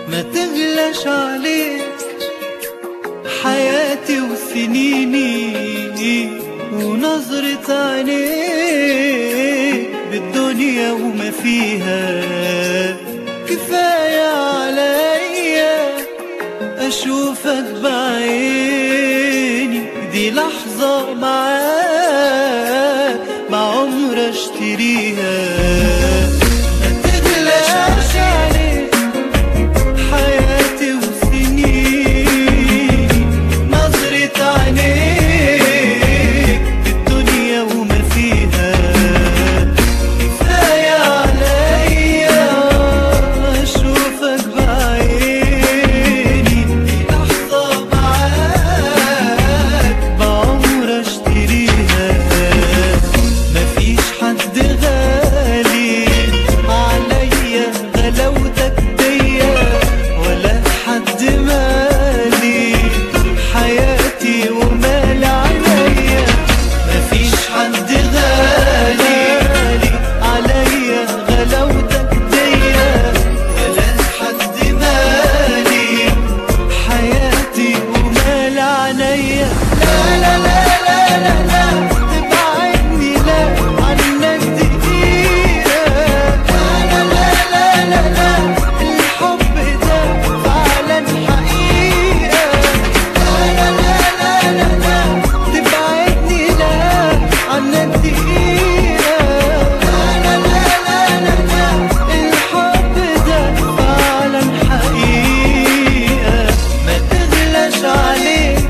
ما تغلاش عليك حياتي وسنيني ونظرة عينيك بالدنيا وما فيها كفاية عليا أشوفك بعيني دي لحظة معاك ما عمر اشتريها ما تغلاش عليك حياتي وسنيني نظرة عينيك الدنيا وما فيها كفاية عليا أشوفك بعيني لحظة معاك بعمر اشتريها مفيش حد غالي عليا غلاوتك ديا ولا حد مالي حياتي ومال عليا مفيش حد غالي عليا غلاوتك ديا ولا حد مالي حياتي ومال عليا لا لا لا لا لا لا تبعدني لا عنك دقيقة لا لا لا لا لا الحب ده فعلا حقيقة لا لا لا لا لا لا تبعدني لا عنك دقيقة لا لا لا لا لا لا الحب ده فعلا حقيقة ما تغلاش عليك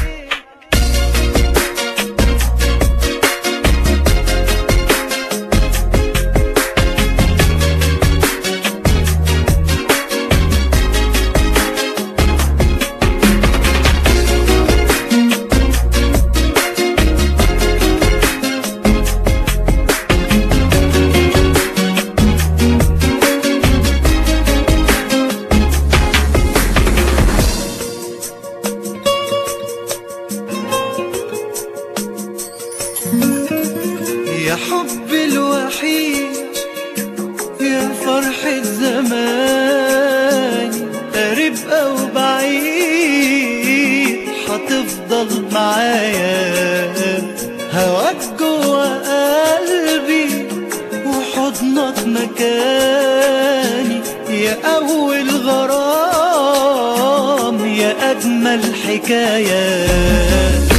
يا حبي الوحيد يا فرحة زماني قريب أو بعيد هتفضل معايا هواك جوا قلبي وحضنك مكاني يا أول غرام يا أجمل حكاية